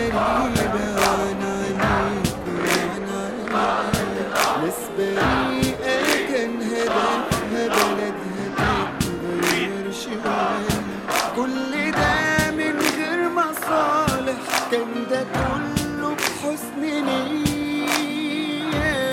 غريبة عن عينيك وعن عينيك ناس بريئة كان هدفها بلدها تتغير شوية كل ده من غير مصالح كان ده كله بحسن نية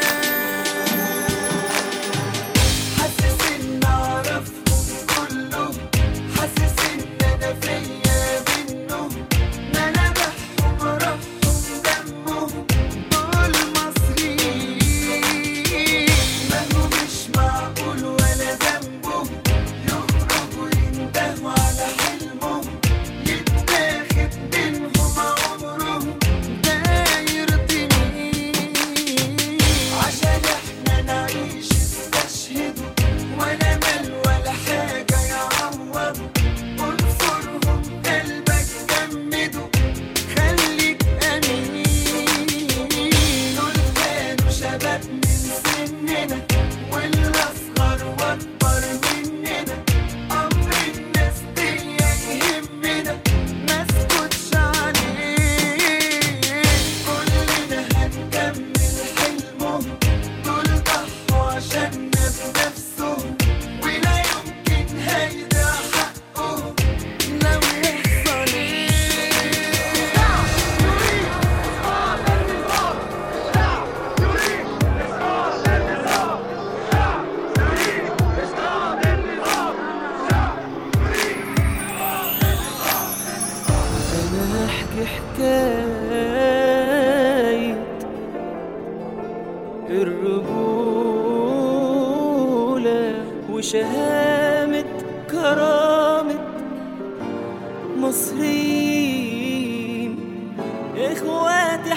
حاسس ان اعرفهم كلهم حاسس ان انا فيا منهم ملامحهم روحهم دمهم دول مصريين ما هو مش معقول ولا ذنبهم يخرجوا يندهوا على حلمهم يتاخد منهم عمرهم ده يرضيني عشان احنا نعيش استشهدوا ولا مال ولا حاجة يعوضوا انصرهم قلبك جمدوا خليك أمين دول كانوا شباب من سننا والأصغر وأكبر مننا أمر الناس دي يهمنا ما اسكتش عليه كلنا هنكمل حلمهم دول ضحوا عشاننا بنفسهم ولا يمكن هيدا حقهم لو يحصل أنا أحكي حكاية الرجولة وشهامة كرامة مصريين إخواتي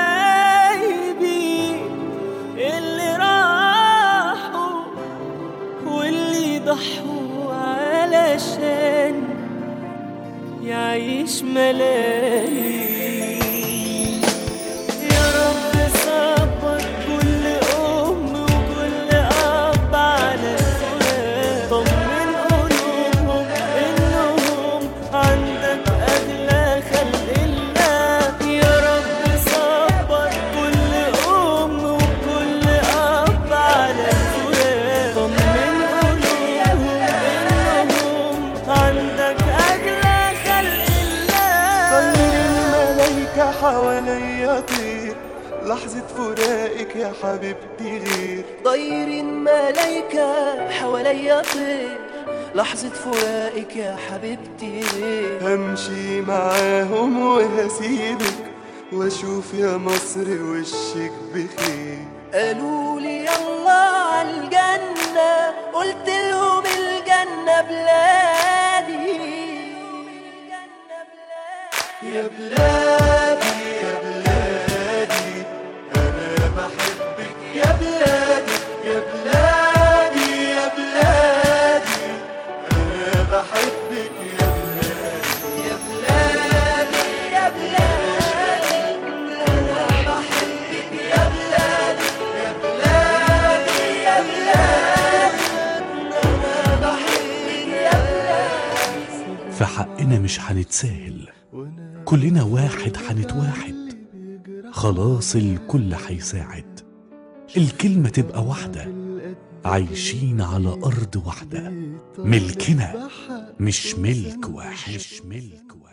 حبايبي اللي راحوا واللي ضحوا علشان يعيش ملايين يا رب صبر كل أم وكل أب على الفراق طمن قلوبهم إنهم عندك أغلى خلق الله يا رب صبر كل أم وكل أب على الفراق طمن قلوبهم إنهم عندك أغلى خلق طير الله الملايكة حواليا طير لحظة فراقك يا حبيبتي غير طير الملايكة حواليا طير لحظة فراقك يا حبيبتي همشي معاهم وهسيبك واشوف يا مصر وشك بخير قالوا لي يلا عالجنة قلت لهم الجنة بلادي يا بلادي يا بلادي أنا بحبك يا بلادي يا بلادي يا بلادي أنا بحبك يا بلادي يا بلادي يا بلادي أنا بحبك يا بلادي يا بلادي يا بلادي أنا بحبك يا بلادي في حقنا مش هنتساهل كلنا واحد هنتواحد خلاص الكل هيساعد الكلمة تبقى واحدة عايشين على أرض واحدة ملكنا مش ملك واحد مش ملك واحد